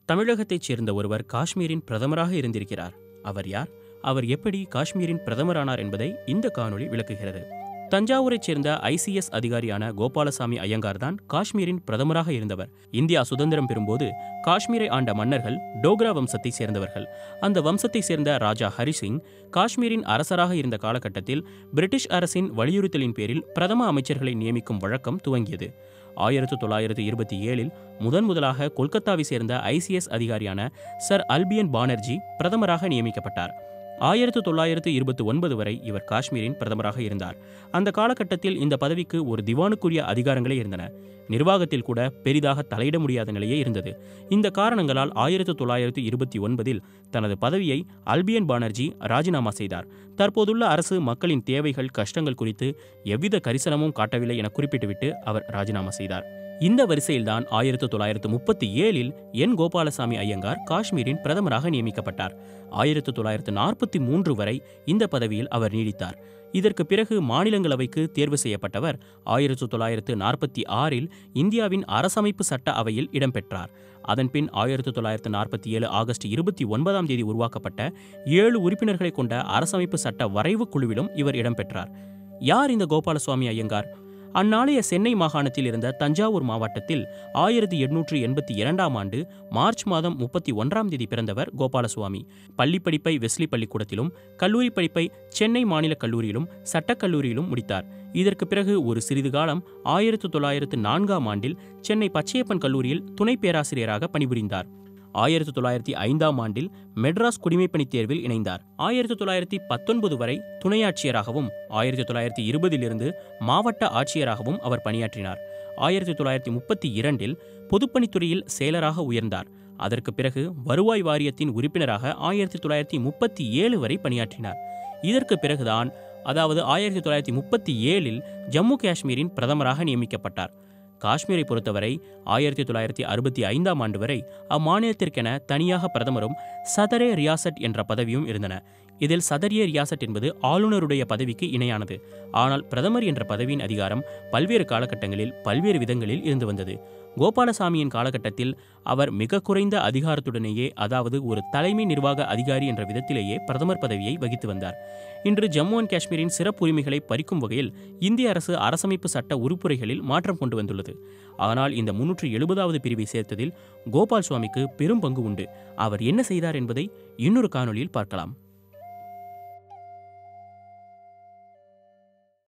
தமிழகத்தைச் சேர்ந்த ஒருவர் காஷ்மீரின் பிரதமராக இருந்திருக்கிறார் அவர் யார் அவர் எப்படி காஷ்மீரின் பிரதமரானார் என்பதை இந்த காணொளி விளக்குகிறது தஞ்சாவூரைச் சேர்ந்த ஐசிஎஸ் அதிகாரியான கோபாலசாமி ஐயங்கார் தான் காஷ்மீரின் பிரதமராக இருந்தவர் இந்தியா சுதந்திரம் பெறும்போது காஷ்மீரை ஆண்ட மன்னர்கள் டோக்ரா வம்சத்தை சேர்ந்தவர்கள் அந்த வம்சத்தை சேர்ந்த ராஜா ஹரிசிங் காஷ்மீரின் அரசராக இருந்த காலகட்டத்தில் பிரிட்டிஷ் அரசின் வலியுறுத்தலின் பேரில் பிரதம அமைச்சர்களை நியமிக்கும் வழக்கம் துவங்கியது ஆயிரத்து தொள்ளாயிரத்து இருபத்தி ஏழில் முதன் முதலாக கொல்கத்தாவை சேர்ந்த ஐசிஎஸ் அதிகாரியான சர் அல்பியன் பானர்ஜி பிரதமராக நியமிக்கப்பட்டார் ஆயிரத்து தொள்ளாயிரத்து இருபத்தி ஒன்பது வரை இவர் காஷ்மீரின் பிரதமராக இருந்தார் அந்த காலகட்டத்தில் இந்த பதவிக்கு ஒரு திவானுக்குரிய அதிகாரங்களே இருந்தன நிர்வாகத்தில் கூட பெரிதாக தலையிட முடியாத நிலையே இருந்தது இந்த காரணங்களால் ஆயிரத்து தொள்ளாயிரத்து இருபத்தி ஒன்பதில் தனது பதவியை அல்பியன் பானர்ஜி ராஜினாமா செய்தார் தற்போதுள்ள அரசு மக்களின் தேவைகள் கஷ்டங்கள் குறித்து எவ்வித கரிசனமும் காட்டவில்லை என குறிப்பிட்டுவிட்டு அவர் ராஜினாமா செய்தார் இந்த வரிசையில்தான் ஆயிரத்து தொள்ளாயிரத்து முப்பத்தி ஏழில் என் கோபாலசாமி ஐயங்கார் காஷ்மீரின் பிரதமராக நியமிக்கப்பட்டார் ஆயிரத்து தொள்ளாயிரத்து நாற்பத்தி மூன்று வரை இந்த பதவியில் அவர் நீடித்தார் இதற்கு பிறகு மாநிலங்களவைக்கு தேர்வு செய்யப்பட்டவர் ஆயிரத்து தொள்ளாயிரத்து நாற்பத்தி ஆறில் இந்தியாவின் அரசமைப்பு சட்ட அவையில் இடம்பெற்றார் அதன்பின் ஆயிரத்து தொள்ளாயிரத்து நாற்பத்தி ஏழு ஆகஸ்ட் இருபத்தி ஒன்பதாம் தேதி உருவாக்கப்பட்ட ஏழு உறுப்பினர்களை கொண்ட அரசமைப்பு சட்ட வரைவு குழுவிலும் இவர் இடம்பெற்றார் யார் இந்த கோபாலசுவாமி ஐயங்கார் அந்நாளைய சென்னை மாகாணத்தில் இருந்த தஞ்சாவூர் மாவட்டத்தில் ஆயிரத்தி எண்ணூற்று எண்பத்தி இரண்டாம் ஆண்டு மார்ச் மாதம் முப்பத்தி ஒன்றாம் தேதி பிறந்தவர் கோபாலசுவாமி பள்ளி படிப்பை வெஸ்லி பள்ளிக்கூடத்திலும் கல்லூரி படிப்பை சென்னை மாநில கல்லூரியிலும் சட்டக்கல்லூரியிலும் முடித்தார் இதற்கு பிறகு ஒரு சிறிது காலம் ஆயிரத்து தொள்ளாயிரத்து நான்காம் ஆண்டில் சென்னை பச்சையப்பன் கல்லூரியில் துணை பேராசிரியராக பணிபுரிந்தார் ஆயிரத்தி தொள்ளாயிரத்தி ஐந்தாம் ஆண்டில் மெட்ராஸ் குடிமைப்பணித் தேர்வில் இணைந்தார் ஆயிரத்தி தொள்ளாயிரத்தி பத்தொன்பது வரை துணை ஆட்சியராகவும் ஆயிரத்தி தொள்ளாயிரத்தி இருபதிலிருந்து மாவட்ட ஆட்சியராகவும் அவர் பணியாற்றினார் ஆயிரத்தி தொள்ளாயிரத்தி முப்பத்தி இரண்டில் பொதுப்பணித்துறையில் செயலராக உயர்ந்தார் அதற்கு பிறகு வருவாய் வாரியத்தின் உறுப்பினராக ஆயிரத்தி தொள்ளாயிரத்தி முப்பத்தி ஏழு வரை பணியாற்றினார் இதற்கு பிறகுதான் அதாவது ஆயிரத்தி தொள்ளாயிரத்தி முப்பத்தி ஏழில் ஜம்மு காஷ்மீரின் பிரதமராக நியமிக்கப்பட்டார் காஷ்மீரை பொறுத்தவரை ஆயிரத்தி தொள்ளாயிரத்தி அறுபத்தி ஐந்தாம் ஆண்டு வரை அம்மாநிலத்திற்கென தனியாக பிரதமரும் சதரே ரியாசட் என்ற பதவியும் இருந்தன இதில் சதரிய ரியாசட் என்பது ஆளுநருடைய பதவிக்கு இணையானது ஆனால் பிரதமர் என்ற பதவியின் அதிகாரம் பல்வேறு காலகட்டங்களில் பல்வேறு விதங்களில் இருந்து வந்தது கோபாலசாமியின் காலகட்டத்தில் அவர் மிக குறைந்த அதிகாரத்துடனேயே அதாவது ஒரு தலைமை நிர்வாக அதிகாரி என்ற விதத்திலேயே பிரதமர் பதவியை வகித்து வந்தார் இன்று ஜம்மு அண்ட் காஷ்மீரின் சிறப்பு உரிமைகளை பறிக்கும் வகையில் இந்திய அரசு அரசமைப்பு சட்ட உறுப்புரைகளில் மாற்றம் கொண்டு வந்துள்ளது ஆனால் இந்த முன்னூற்று எழுபதாவது பிரிவை சேர்த்ததில் கோபால் சுவாமிக்கு பெரும் பங்கு உண்டு அவர் என்ன செய்தார் என்பதை இன்னொரு காணொளியில் பார்க்கலாம்